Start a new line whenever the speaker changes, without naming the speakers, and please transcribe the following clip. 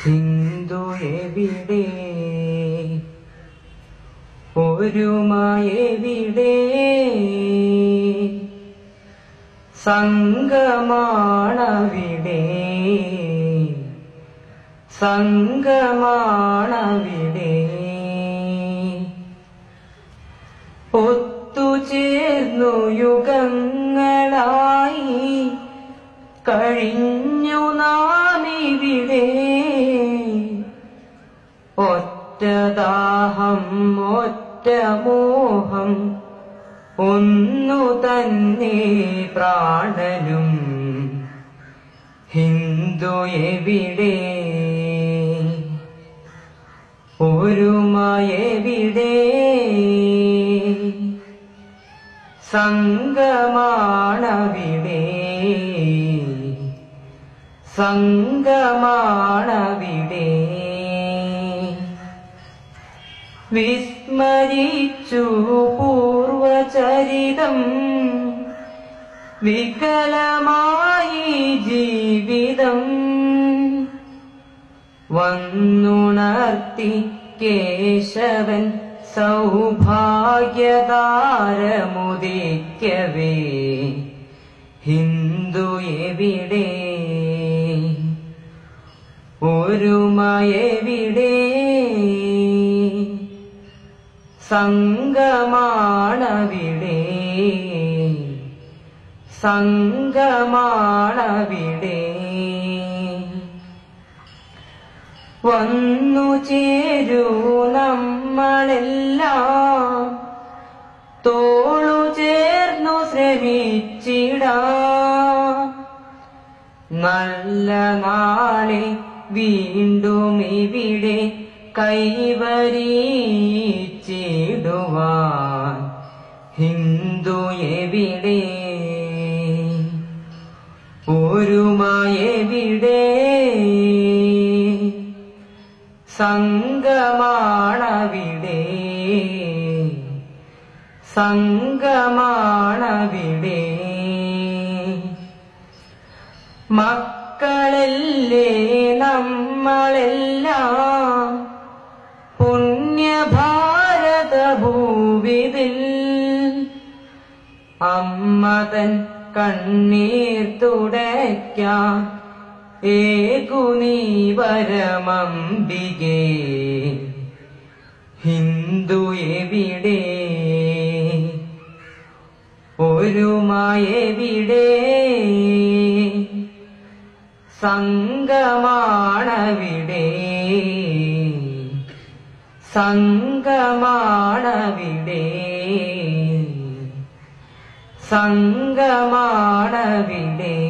ഹിന്ദു എവിടെ ഒരുമയെവിടെ സംഗമാണവിടെ സംഗമാണവിടെ ഒത്തുചേർന്നു യുഗങ്ങളായി കഴിഞ്ഞു നാമിവിടെ ഒറ്റദാഹം ഒറ്റ മോഹം ഒന്നു തന്നെ പ്രാണനും ഹിന്ദു എവിടെ ഒരുമയെവിടെ സംഗമാണവിടെ സംഗമാണവിടെ വിസ്മരിച്ചു പൂർവചരിതം വികലമായി ജീവിതം വന്നുണർത്തി കേശവൻ സൗഭാഗ്യതാരമുദിക്കവേ ഹിന്ദു എവിടെ ഒരുമയെവിടെ സംഗമാണവിടെ സംഗമാണവിടെ വന്നു ചേരൂ നമ്മളെല്ലാം തോളു ചേർന്നു ശ്രമിച്ചിടാം നല്ല നാളെ വീണ്ടും ഇവിടെ കൈവരിച്ചിടുവാൻ ഹിന്ദു എവിടെ ഒരുമയെവിടെ സംഗമാണവിടെ സംഗമാണവിടെ മക്കളല്ലേ നമ്മളെല്ലാം പുണ്യഭാരത ഭൂവിതിൽ അമ്മതൻ കണ്ണീർ തുടയ്ക്കാൻ ഏകുനീ വരമംബികേ ഹിന്ദു എവിടെ ഒരുമയെവിടെ സംഗമാണവിടെ സംഗമാണവിടെ സംഗമാണവിടെ